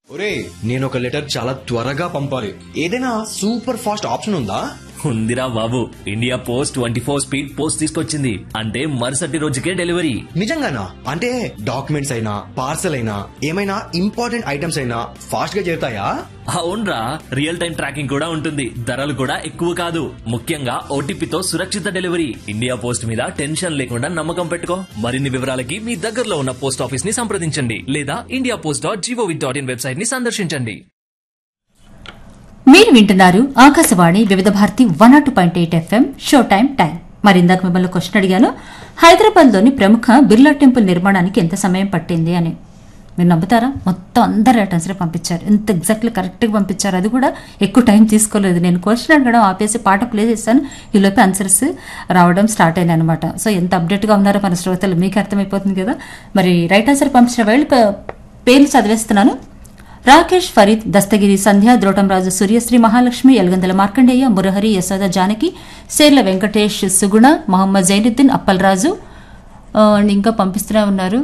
ఒరే నేను ఒక లెటర్ చాలా త్వరగా పంపాలి ఏదైనా సూపర్ ఫాస్ట్ ఆప్షన్ ఉందా ఉందిరా బాబు India post twenty four speed post తీసుకొచ్చింది అంటే మరుసటి రోజుకే డెలివరీ నిజంగానా అంటే డాక్యుమెంట్స్ అయినా పార్సల్ అయినా ఏమైనా ఇంపార్టెంట్ ఐటమ్స్ అయినా ఫాస్ట్ గా చేరుతాయా అవునరా రియల్ టైం ట్రాకింగ్ కూడా ఉంటుంది ధరలు కూడా ఎక్కువ కాదు ముఖ్యంగా ఓటీపీతో సురక్షిత డెలివరీ ఇండియా పోస్ట్ మీద టెన్షన్ లేకుండా నమ్మకం పెట్టుకో మరిన్ని వివరాలకి మీ దగ్గరలో ఉన్న పోస్ట్ ఆఫీస్ ని సంప్రదించండి లేదా India post dot GOV dot in website ని సందర్శించండి మీరు వింటున్నారు Akashvani Vividh Bharati one nought point eight FM show time time మరి ఇందాక మిమ్మల్ని క్వశ్చన్ అడిగాను హైదరాబాద్లోని ప్రముఖ బిర్లా టెంపుల్ నిర్మాణానికి ఎంత సమయం పట్టింది అని మీరు నమ్ముతారా మొత్తం అందరు ఆన్సర్ పంపించారు ఎంత ఎగ్జాక్ట్లీ కరెక్ట్గా పంపించారు అది కూడా ఎక్కువ టైం తీసుకోలేదు నేను క్వశ్చన్ అడగడం ఆపేసి పాట ప్లే చేశాను ఈలోపు ఆన్సర్స్ రావడం స్టార్ట్ అయినాయి అనమాట సో ఎంత అప్డేట్గా ఉన్నారో మన శ్రోతలు మీకు అర్థమైపోతుంది కదా మరి రైట్ ఆన్సర్ పంపించిన వాళ్ళు ప- పేర్లు చదివేస్తున్నాను రాకేష్ ఫరీద్ దస్తగిరి సంధ్య ద్రోటంరాజు సూర్యశ్రీ మహాలక్ష్మి ఎల్గందల మార్కండేయ మురహరి యశోద జానకి సేర్ల వెంకటేష్ సుగుణ మొహమ్మద్ జైనుద్దీన్ అప్పల్రాజు ఆ, అండ్ ఇంకా పంపిస్తూనే ఉన్నారు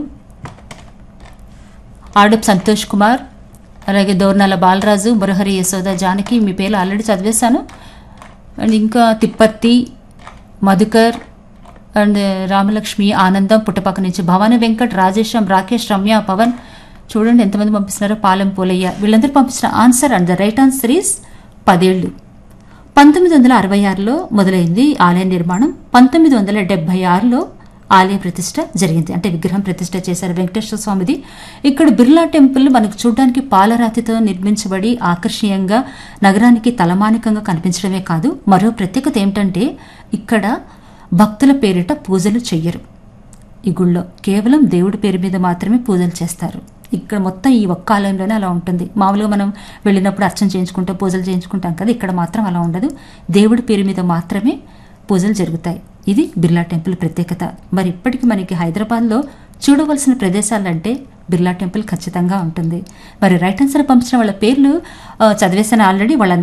ఆడప్ సంతోష్ కుమార్ అలాగే దోర్నాల బాలరాజు మురహరి యశోద జానకి మీ పేర్లు ఆల్రెడీ చదివేశాను అండ్ ఇంకా తిప్పర్తి మధుకర్ అండ్ రామలక్ష్మి ఆనందం పుట్టపక్క నుంచి భవానీ వెంకట్ రాజేశం రాకేష్ రమ్య పవన్ చూడండి ఎంతమంది పంపిస్తున్నారో పాలెం పోలయ్య వీళ్ళందరూ పంపించిన answer and the right answer is పదేళ్లు పంతొమ్మిది వందల అరవై ఆరులో మొదలైంది ఆలయ నిర్మాణం పంతొమ్మిది వందల డెబ్బై ఆరులో ఆలయ ప్రతిష్ట జరిగింది అంటే విగ్రహం ప్రతిష్ట చేశారు వెంకటేశ్వర స్వామిది ఇక్కడ బిర్లా టెంపుల్ మనకు చూడడానికి పాలరాతితో నిర్మించబడి ఆకర్షణీయంగా నగరానికి తలమానికంగా కనిపించడమే కాదు మరో ప్రత్యేకత ఏమిటంటే ఇక్కడ భక్తుల పేరిట పూజలు చెయ్యరు ఈ గుళ్ళో కేవలం దేవుడి పేరు మీద మాత్రమే పూజలు చేస్తారు ఇక్కడ మొత్తం ఈ ఒక్క ఆలయంలోనే అలా ఉంటుంది మామూలుగా మనం వెళ్ళినప్పుడు అర్చన చేయించుకుంటూ పూజలు చేయించుకుంటాం కదా ఇక్కడ మాత్రం అలా ఉండదు దేవుడి పేరు మీద మాత్రమే పూజలు జరుగుతాయి ఇది బిర్లా టెంపుల్ ప్రత్యేకత మరి ఇప్పటికీ మనకి హైదరాబాద్లో చూడవలసిన ప్రదేశాలంటే బిర్లా టెంపుల్ ఖచ్చితంగా ఉంటుంది మరి రైట్ ఆన్సర్ పంపించిన వాళ్ళ పేర్లు ఆ, చదివేశాను ఆల్రెడీ వాళ్ళందరికీ